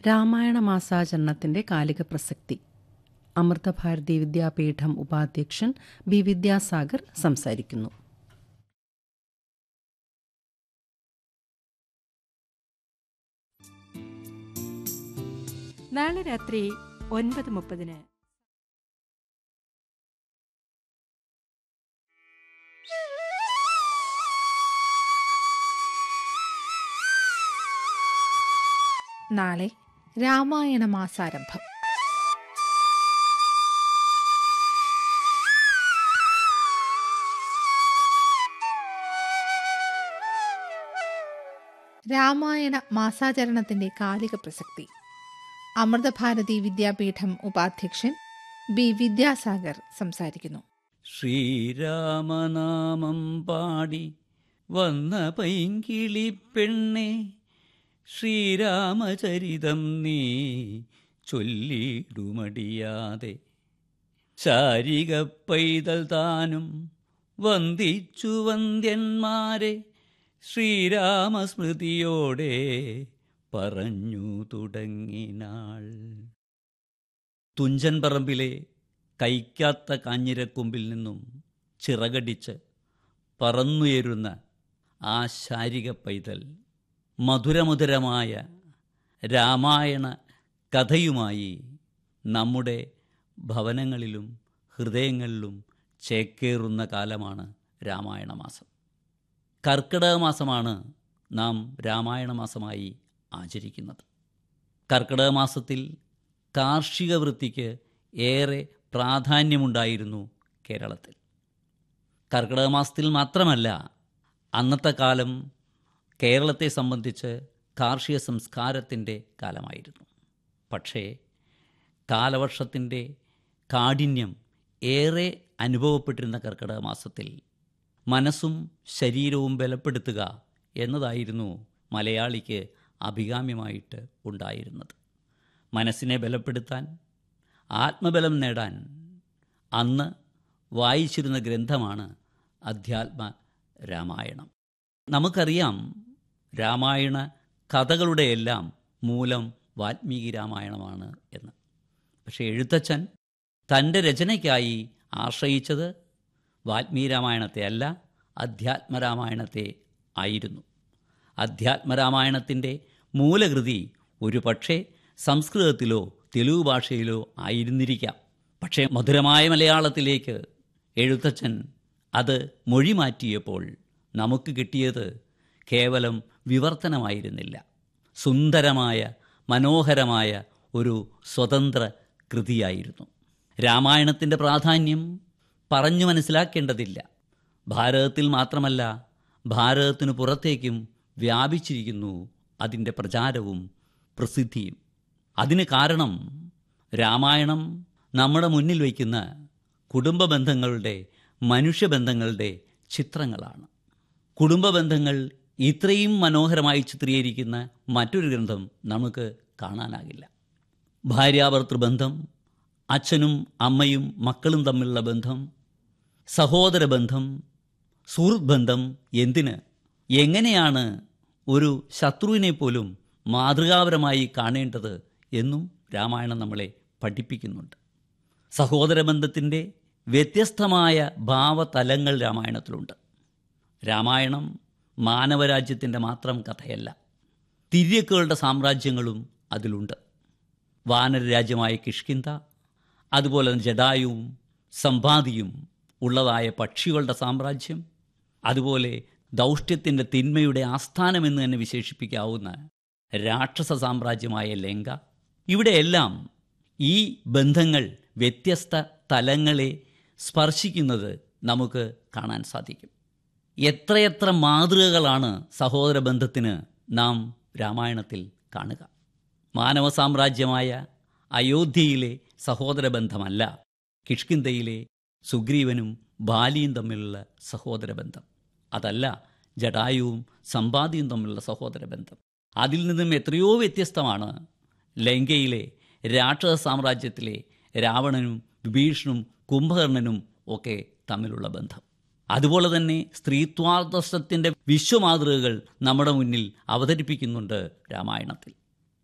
രാമായണ മാസാചരണത്തിന്റെ കാലിക പ്രസക്തി അമൃതഭാരതി വിദ്യാപീഠം ഉപാധ്യക്ഷൻ ബി വിദ്യാസാഗർ സംസാരിക്കുന്നു നാളെ രാത്രി ഒൻപത് മുപ്പതിന് നാളെ രാമായണ മാസാരംഭം രാമായണ മാസാചരണത്തിന്റെ കാലിക പ്രസക്തി അമൃതഭാരതി വിദ്യാപീഠം ഉപാധ്യക്ഷൻ ബി വിദ്യാസാഗർ സംസാരിക്കുന്നു ശ്രീരാമനാമം പാടി വന്ന പൈങ്കിളി പെണ്ണെ ശ്രീരാമചരിതം നീ ചൊല്ലിടുമടിയാതെ ശാരിക പൈതൽ താനും വന്ദിച്ചു വന്ദ്യന്മാരെ ശ്രീരാമസ്മൃതിയോടെ പറഞ്ഞു തുടങ്ങിനാൾ തുഞ്ചൻ പറമ്പിലെ കൈക്കാത്ത കാഞ്ഞിരക്കൊമ്പിൽ നിന്നും ചിറകടിച്ച് പറന്നുയരുന്ന ആ ശാരിക പൈതൽ മധുരമധുരമായ രാമായണ കഥയുമായി നമ്മുടെ ഭവനങ്ങളിലും ഹൃദയങ്ങളിലും ചേക്കേറുന്ന കാലമാണ് രാമായണ മാസം കർക്കിടക മാസമാണ് നാം രാമായണ മാസമായി ആചരിക്കുന്നത് കർക്കിടക മാസത്തിൽ കാർഷിക വൃത്തിക്ക് ഏറെ പ്രാധാന്യമുണ്ടായിരുന്നു കേരളത്തിൽ കർക്കിടക മാസത്തിൽ മാത്രമല്ല അന്നത്തെ കാലം കേരളത്തെ സംബന്ധിച്ച് കാർഷിക സംസ്കാരത്തിൻ്റെ കാലമായിരുന്നു പക്ഷേ കാലവർഷത്തിൻ്റെ കാഠിന്യം ഏറെ അനുഭവപ്പെട്ടിരുന്ന കർക്കിടക മാസത്തിൽ മനസ്സും ശരീരവും ബലപ്പെടുത്തുക എന്നതായിരുന്നു മലയാളിക്ക് അഭികാമ്യമായിട്ട് ഉണ്ടായിരുന്നത് മനസ്സിനെ ബലപ്പെടുത്താൻ ആത്മബലം നേടാൻ അന്ന് വായിച്ചിരുന്ന ഗ്രന്ഥമാണ് അധ്യാത്മ രാമായണം നമുക്കറിയാം രാമായണ കഥകളുടെയെല്ലാം മൂലം വാൽമീകി രാമായണമാണ് എന്ന് പക്ഷേ എഴുത്തച്ഛൻ തൻ്റെ രചനയ്ക്കായി ആശ്രയിച്ചത് വാൽമീകി രാമായണത്തെ അല്ല അധ്യാത്മരാമായണത്തെ ആയിരുന്നു അധ്യാത്മരാമായണത്തിൻ്റെ മൂലകൃതി ഒരു പക്ഷേ സംസ്കൃതത്തിലോ തെലുഗു ഭാഷയിലോ ആയിരുന്നിരിക്കാം പക്ഷേ മധുരമായ മലയാളത്തിലേക്ക് എഴുത്തച്ഛൻ അത് മൊഴി മാറ്റിയപ്പോൾ നമുക്ക് കിട്ടിയത് കേവലം വിവർത്തനമായിരുന്നില്ല സുന്ദരമായ മനോഹരമായ ഒരു സ്വതന്ത്ര കൃതിയായിരുന്നു രാമായണത്തിൻ്റെ പ്രാധാന്യം പറഞ്ഞു മനസ്സിലാക്കേണ്ടതില്ല ഭാരതത്തിൽ മാത്രമല്ല ഭാരതത്തിനു പുറത്തേക്കും വ്യാപിച്ചിരിക്കുന്നു അതിൻ്റെ പ്രചാരവും പ്രസിദ്ധിയും അതിന് കാരണം രാമായണം നമ്മുടെ മുന്നിൽ വയ്ക്കുന്ന കുടുംബ ബന്ധങ്ങളുടെ മനുഷ്യബന്ധങ്ങളുടെ ചിത്രങ്ങളാണ് കുടുംബ ബന്ധങ്ങൾ ഇത്രയും മനോഹരമായി ചിത്രീകരിക്കുന്ന മറ്റൊരു ഗ്രന്ഥം നമുക്ക് കാണാനാകില്ല ഭാര്യാഭർത്തൃ ബന്ധം അച്ഛനും അമ്മയും മക്കളും തമ്മിലുള്ള ബന്ധം സഹോദര ബന്ധം സുഹൃത്ത് ബന്ധം എന്തിന് എങ്ങനെയാണ് ഒരു ശത്രുവിനെ പോലും മാതൃകാപരമായി കാണേണ്ടത് എന്നും രാമായണം നമ്മളെ പഠിപ്പിക്കുന്നുണ്ട് സഹോദര ബന്ധത്തിൻ്റെ വ്യത്യസ്തമായ ഭാവതലങ്ങൾ രാമായണത്തിലുണ്ട് രാമായണം മാനവരാജ്യത്തിൻ്റെ മാത്രം കഥയല്ല തിര്യക്കുകളുടെ സാമ്രാജ്യങ്ങളും അതിലുണ്ട് വാനരരാജ്യമായ കിഷ്കിന്ത അതുപോലെ തന്നെ ജഡായുവും സമ്പാദിയും ഉള്ളതായ പക്ഷികളുടെ സാമ്രാജ്യം അതുപോലെ ദൗഷ്ട്യത്തിൻ്റെ തിന്മയുടെ ആസ്ഥാനമെന്ന് തന്നെ വിശേഷിപ്പിക്കാവുന്ന രാക്ഷസ സാമ്രാജ്യമായ ലങ്ക ഇവിടെയെല്ലാം ഈ ബന്ധങ്ങൾ വ്യത്യസ്ത തലങ്ങളെ സ്പർശിക്കുന്നത് നമുക്ക് കാണാൻ സാധിക്കും എത്രയെത്ര മാതൃകകളാണ് സഹോദര ബന്ധത്തിന് നാം രാമായണത്തിൽ കാണുക മാനവ സാമ്രാജ്യമായ അയോധ്യയിലെ സഹോദര ബന്ധമല്ല കിഷ്കിന്തയിലെ സുഗ്രീവനും ബാലിയും തമ്മിലുള്ള സഹോദര ബന്ധം അതല്ല ജടായുവും സമ്പാദിയും തമ്മിലുള്ള സഹോദര ബന്ധം അതിൽ നിന്നും എത്രയോ വ്യത്യസ്തമാണ് ലങ്കയിലെ രാക്ഷസ സാമ്രാജ്യത്തിലെ രാവണനും വിഭീഷണും കുംഭകർണനും ഒക്കെ തമ്മിലുള്ള ബന്ധം അതുപോലെ തന്നെ സ്ത്രീത്വാദർശത്തിൻ്റെ വിശ്വമാതൃകകൾ നമ്മുടെ മുന്നിൽ അവതരിപ്പിക്കുന്നുണ്ട് രാമായണത്തിൽ